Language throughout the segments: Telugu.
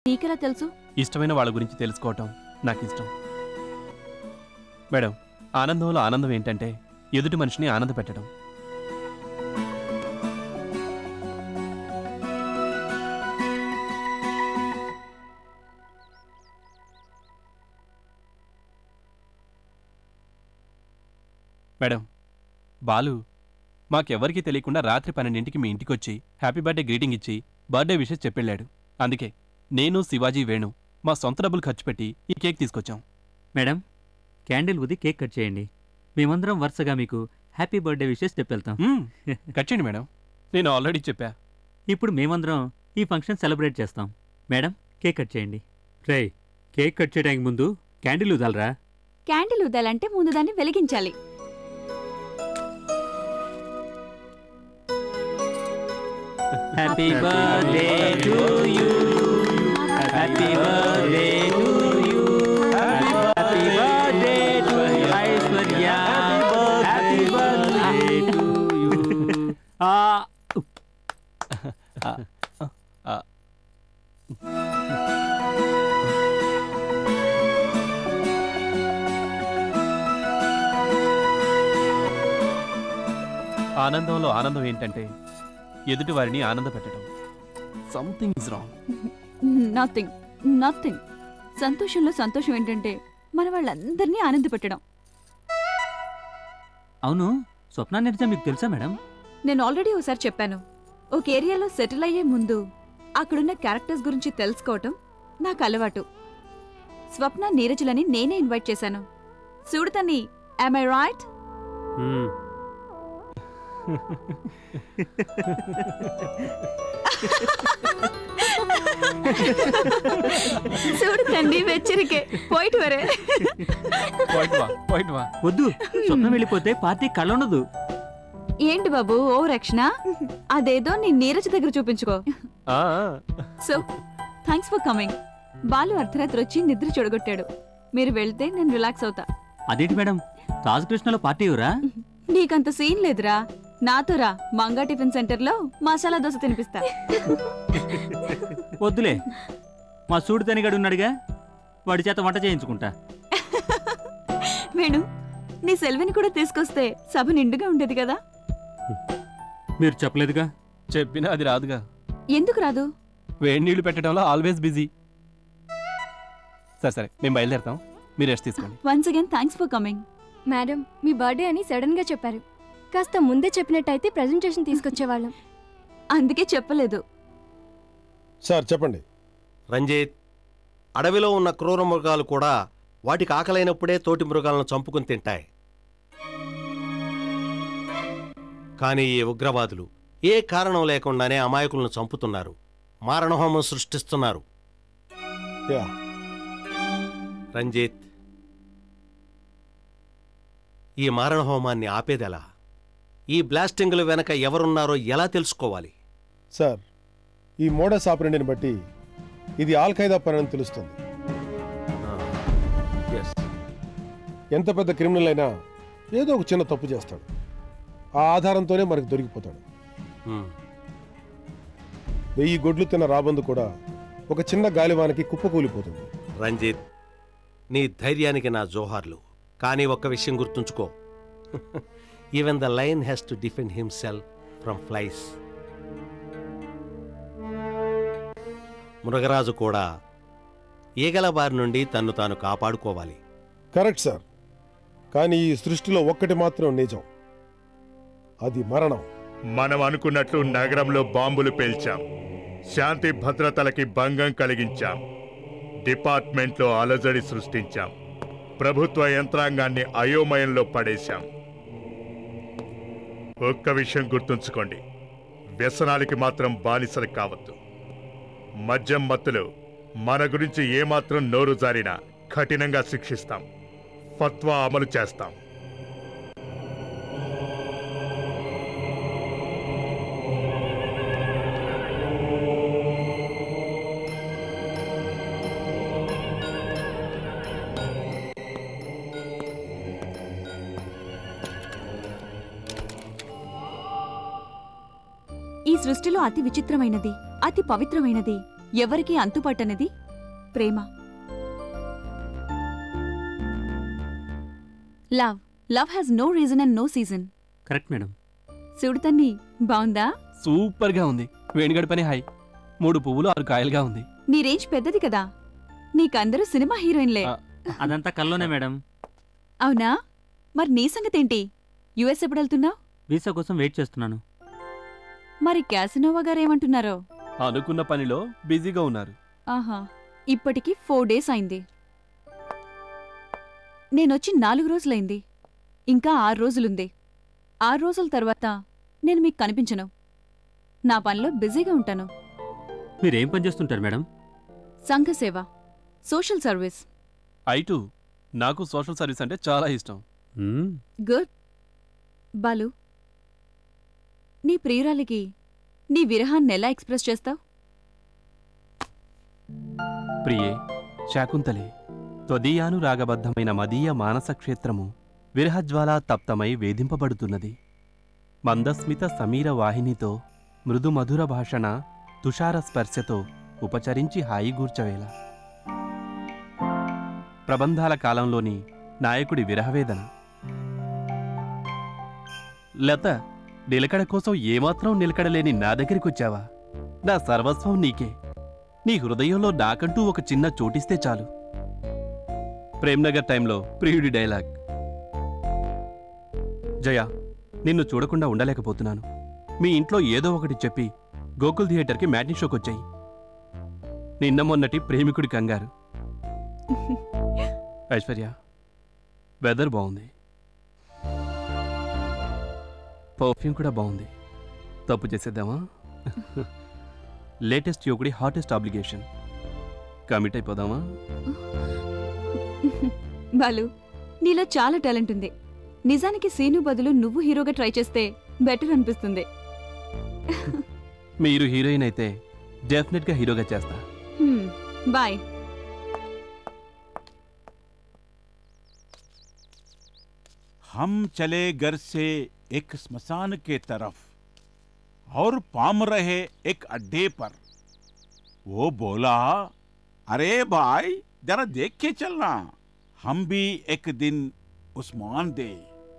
నీకెలా తెలుసు ఇష్టమైన వాళ్ళ గురించి తెలుసుకోవటం నాకు ఇష్టం మేడం ఆనందంలో ఆనందం ఏంటంటే ఎదుటి మనిషిని ఆనంద పెట్టడం మేడం బాలు మాకెవ్వరికీ తెలియకుండా రాత్రి పన్నెండింటికి మీ ఇంటికొచ్చి హ్యాపీ బర్త్డే గ్రీటింగ్ ఇచ్చి బర్త్డే విషెస్ చెప్పెళ్ళాడు అందుకే నేను శివాజీ వేణు మా సొంత డబ్బులు ఖర్చు పెట్టి ఈ కేక్ తీసుకొచ్చాం మేడం క్యాండిల్ ఉది కేక్ కట్ చేయండి మేమందరం వరుసగా మీకు హ్యాపీ బర్త్డే విషెస్ చెప్పెళ్తాం మ్మ్. కట్ చేయండి మేడం నేను ఆల్రెడీ చెప్పా ఇప్పుడు మేమందరం ఈ ఫంక్షన్ సెలబ్రేట్ చేస్తాం మేడం కేక్ కట్ చేయండి రే కేక్ కట్ చేయడానికి ముందు క్యాండిల్ ఉదాలరా క్యాండిల్ ఉదాలంటే ముందు దాన్ని వెలిగించాలి happy birthday to you happy birthday to you happy birthday to Aishwarya happy birthday to you ఆ ఆనందంలో ఆనందం ఏంటంటే ఎదుటి వారిని ఆనంద పెట్టడం something is wrong nothing nothing సంతోషంలో సంతోషం ఏంటంటే మన వాళ్ళందరినీ ఆనందపెట్టడం అవును స్వప్న నిర్జ మీకు తెలుసా మేడం నేను ఆల్రెడీ ఒకసారి చెప్పాను ఒక ఏరియాలో సెటిల్ అయ్యే ముందు అక్కడున్న క్యారెక్టర్స్ గురించి తెలుసుకోవటం నాకు అలవాటు స్వప్న నీరజులని నేనే ఇన్వైట్ చేశాను చూడతని ఐ రైట్ చూడు తండ్రి వెచ్చరికే పోయిట్ వరే పాయింట్ వా పాయింట్ వా వద్దు స్వప్న వెళ్ళిపోతే పార్టీ కళ్ళుండదు ఏంటి బాబు ఓ రక్షణ అదేదో నీ నీరజ్ దగ్గర చూపించుకో ఆ, so thanks for coming Balu అర్ధరాత్రి వచ్చి నిద్ర చెడగొట్టాడు మీరు వెళ్తే నేను రిలాక్స్ అవుతా అదేంటి మేడం తాజ్ కృష్ణలో పార్టీ ఎవరా నీకంత సీన్ లేదురా నాతో రా మంగా టిఫిన్ సెంటర్లో మసాలా దోశ తినిపిస్తా వద్దులే మా సూడు తనిగాడు ఉన్నాడుగా వాడి చేత వంట చేయించుకుంటా వేణు నీ సెల్విని కూడా తీసుకొస్తే సభ నిండుగా ఉండేది కదా మీరు చెప్పలేదుగా చెప్పినా అది రాదుగా ఎందుకు రాదు వేడి నీళ్లు పెట్టడంలో ఆల్వేస్ బిజీ సరే సరే మేము బయలుదేరుతాం మీరు రెస్ట్ తీసుకోండి once again thanks for coming madam మీ బర్త్డే అని సడన్ గా చెప్పారు కాస్త ముందే చెప్పినట్టయితే ప్రెజెంటేషన్ తీసుకొచ్చేవాళ్ళం అందుకే చెప్పలేదు సార్ చెప్పండి రంజిత్ అడవిలో ఉన్న క్రూర మృగాలు కూడా వాటికి ఆకలైనప్పుడే తోటి మృగాలను చంపుకుని తింటాయి కానీ ఈ ఉగ్రవాదులు ఏ కారణం లేకుండానే అమాయకులను చంపుతున్నారు మారణహోమం సృష్టిస్తున్నారు యా రంజిత్ ఈ మారణహోమాన్ని ఆపేదెలా ఈ బ్లాస్టింగుల వెనక ఎవరున్నారో ఎలా తెలుసుకోవాలి సార్ ఈ మోడస్ ఆపరేండిని బట్టి ఇది ఆల్ ఖైదా పని అని తెలుస్తుంది ఎస్ ఎంత పెద్ద క్రిమినల్ అయినా ఏదో ఒక చిన్న తప్పు చేస్తాడు ఆ ఆధారంతోనే మనకు దొరికిపోతాడు వెయ్యి గొడ్లు తిన్న రాబందు కూడా ఒక చిన్న గాలివానకి కుప్పకూలిపోతుంది రంజిత్ నీ ధైర్యానికి నా జోహార్లు కానీ ఒక్క విషయం గుర్తుంచుకో even the lion has to defend himself from flies మృగరాజు కూడా ఈగల బారి నుండి తన్ను తాను కాపాడుకోవాలి కరెక్ట్ సార్ కానీ ఈ సృష్టిలో ఒక్కటి మాత్రం నిజం అది మరణం మనం అనుకున్నట్లు నగరంలో బాంబులు పేల్చాం శాంతి భద్రతలకి భంగం కలిగించాం డిపార్ట్మెంట్లో అలజడి సృష్టించాం ప్రభుత్వ యంత్రాంగాన్ని అయోమయంలో పడేశాం ఒక్క విషయం గుర్తుంచుకోండి వ్యసనాలకి మాత్రం బానిసలు కావద్దు మద్యం మత్తులు మన గురించి ఏమాత్రం నోరు జారినా కఠినంగా శిక్షిస్తాం ఫత్వా అమలు చేస్తాం ఈ సృష్టిలో అతి విచిత్రమైనది అతి పవిత్రమైనది ఎవరికీ అంతుపట్టనిది ప్రేమ love love has no reason and no season correct madam సుడితన్ని బావుందా సూపర్గా ఉంది వేణుగడి పని హై మూడు పువ్వులు ఆరు కాయలుగా ఉంది నీ రేంజ్ పెద్దది కదా నీకందరూ సినిమా హీరోయిన్లే ఆ. అదంతా కల్లోనే మేడం అవునా మరి నీ సంగతేంటి యుఎస్ ఎప్పుడు వెళ్తున్నావు వీసా కోసం వెయిట్ చేస్తున్నాను మరి క్యాసినోవా గారేమంటున్నారో అనుకున్న పనిలో బిజీగా ఉన్నారు ఆహా ఇప్పటికి ఫోర్ డేస్ అయింది నేనొచ్చి నాలుగు రోజులైంది ఇంకా ఆరు రోజులుంది ఆరు రోజుల తర్వాత నేను మీకు కనిపించను నా పనిలో బిజీగా ఉంటాను మీరేం పని చేస్తుంటారు మేడం సంఘ సేవ సోషల్ సర్వీస్ ఐటు నాకు సోషల్ సర్వీస్ అంటే చాలా ఇష్టం మ్మ్. గుడ్ బాలు నీ ప్రియురాలికి నీ విరహాన్ని ఎలా ఎక్స్ప్రెస్ చేస్తావు ప్రియే శాకుంతలే త్వదీయానురాగబద్ధమైన మదీయ మానస క్షేత్రము విరహజ్వాలా తప్తమై వేధింపబడుతున్నది మందస్మిత సమీర వాహినితో మృదు మధుర భాషణ తుషార స్పర్శతో ఉపచరించి హాయిగూర్చవేళ ప్రబంధాల కాలంలోని నాయకుడి విరహవేదన లత నిలకడ కోసం ఏమాత్రం నిలకడలేని నా దగ్గరికొచ్చావా నా సర్వస్వం నీకే నీ హృదయంలో నాకంటూ ఒక చిన్న చోటిస్తే చాలు ప్రేమ్నగర్ టైంలో ప్రియుడి డైలాగ్ జయ నిన్ను చూడకుండా ఉండలేకపోతున్నాను మీ ఇంట్లో ఏదో ఒకటి చెప్పి గోకుల్ థియేటర్కి మ్యాట్నీ షోకి వచ్చాయి నిన్న మొన్నటి ప్రేమికుడి కంగారు ఐశ్వర్య వెదర్ బాగుంది పర్ఫ్యూమ్ కూడా బాగుంది తప్పు చేసేద్దామా లేటెస్ట్ యువకుడి హాటెస్ట్ ఆబ్లిగేషన్ కమిట్ అయిపోదామా బాలు నీలో చాలా టాలెంట్ ఉంది నిజానికి సీను బదులు నువ్వు హీరోగా ట్రై చేస్తే బెటర్ అనిపిస్తుంది మీరు హీరోయిన్ అయితే డెఫినెట్గా హీరోగా చేస్తా హ్మ్, బాయ్ हम चले घर से एक स्मशान के तरफ और पाम रहे एक अड्डे पर वो बोला अरे भाई जरा देख के चलना हम भी एक दिन उस्मान दे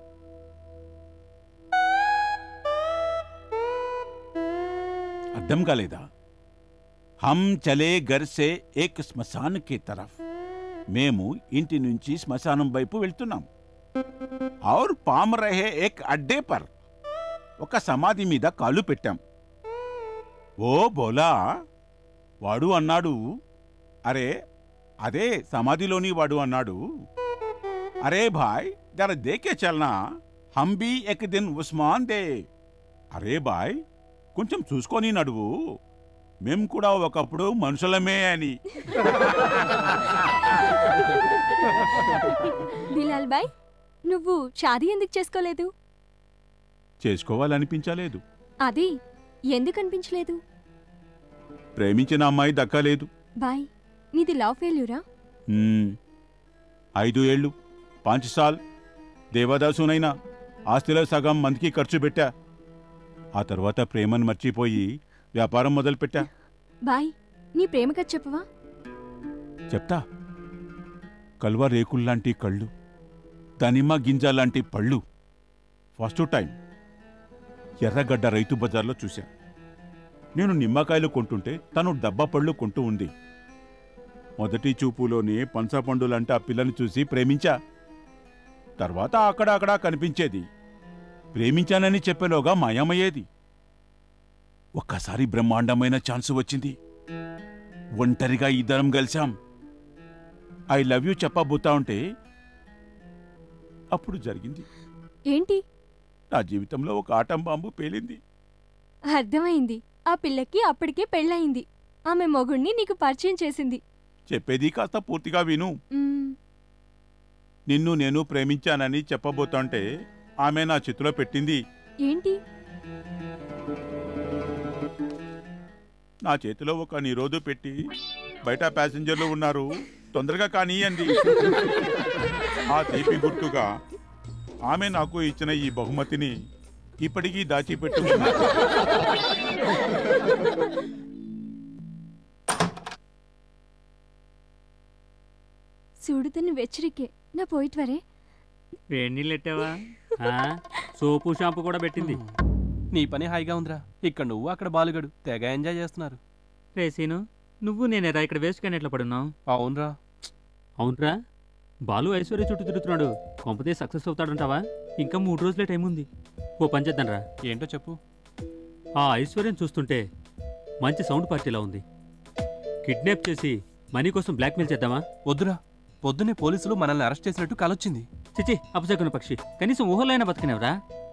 అర్థం కాలేదా హమ్ చలే గర్ సే ఏక్ శ్మశాన్ కే తరఫ్ మేము ఇంటి నుంచి శ్మశానం వైపు వెళ్తున్నాం ఔర్ పామ్ రహే ఏక్ అడ్డే పర్ ఒక సమాధి మీద కాలు పెట్టాం ఓ బోలా వాడు అన్నాడు అరే అదే సమాధిలోని వాడు అన్నాడు అరే భాయ్ జర దేకే చల్నా హం బీ ఎక్ దిన్ ఉస్మాన్ దే అరే బాయ్ కొంచెం చూసుకొని నడువు మేం కూడా ఒకప్పుడు మనుషులమే అని బిలాల్ బాయ్ నువ్వు షాదీ ఎందుకు చేసుకోలేదు చేసుకోవాలనిపించలేదు అది ఎందుకు అనిపించలేదు ప్రేమించిన అమ్మాయి దక్కలేదు బాయ్ నీది లవ్ ఫెయిల్యూరా హ్మ్. ఐదు ఏళ్ళు పాంచ్ సాల్ దేవదాసునైనా ఆస్తిలో సగం మందికి ఖర్చు పెట్టా ఆ తర్వాత ప్రేమను మర్చిపోయి వ్యాపారం మొదలుపెట్టా బాయ్ నీ ప్రేమ కథ చెప్పవా చెప్తా కల్వ రేకుల్లాంటి కళ్ళు దానిమ్మ గింజ లాంటి పళ్ళు ఫస్ట్ టైం ఎర్రగడ్డ రైతు బజార్లో చూశా నేను నిమ్మకాయలు కొంటుంటే తను డబ్బా పళ్ళు కొంటూ ఉంది మొదటి చూపులోనే పంచపండులంటే ఆ పిల్లని చూసి ప్రేమించా తర్వాత అక్కడ అక్కడ కనిపించేది ప్రేమించానని చెప్పేలోగా మాయమయ్యేది ఒక్కసారి బ్రహ్మాండమైన ఛాన్స్ వచ్చింది ఒంటరిగా ఇద్దరం కలిశాం ఐ లవ్ యూ చెప్పబోతా ఉంటే అప్పుడు జరిగింది ఏంటి నా జీవితంలో ఒక ఆటం బాంబు పేలింది అర్థమైంది ఆ పిల్లకి అప్పటికే పెళ్ళయింది ఆమె మొగుణ్ణి నీకు పరిచయం చేసింది చెప్పేది కాస్త పూర్తిగా విను మ్మ్, నిన్ను నేను ప్రేమించానని చెప్పబోతుంటే ఆమె నా చేతిలో పెట్టింది ఏంటి నా చేతిలో ఒక నిరోధు పెట్టి బయట ప్యాసింజర్లు ఉన్నారు తొందరగా కానీ అంది ఆ తీపి గుర్తుగా ఆమె నాకు ఇచ్చిన ఈ బహుమతిని ఇప్పటికీ దాచిపెట్టుకున్నా సుడుతని వెచ్చరికే నా పోయిట్ వరే వేడి నీళ్ళు ఎట్టావా ఆ, సోపు షాంపూ కూడా పెట్టింది నీ పని హాయిగా ఉందిరా ఇక్కడ నువ్వు అక్కడ బాలుగడు తెగ ఎంజాయ్ చేస్తున్నారు రేసీను నువ్వు నేనేరా ఇక్కడ వేస్ట్ కానీ ఎట్లా పడున్నావు అవునరా అవునరా బాలు ఐశ్వర్య చుట్టూ తిరుగుతున్నాడు కొంపతే సక్సెస్ అవుతాడంటావా ఇంకా మూడు రోజులే టైం ఉంది ఓ పని చేద్దాంరా ఏంటో చెప్పు ఆ ఐశ్వర్యం చూస్తుంటే మంచి సౌండ్ పార్టీలా ఉంది కిడ్నాప్ చేసి మనీ కోసం బ్లాక్మెయిల్ చేద్దామా వద్దురా పొద్దున్నే పోలీసులు మనల్ని అరెస్ట్ చేసినట్టు కలొచ్చింది చిచి అపశకున పక్షి కనీసం ఊహలో అయినా బతికినవరా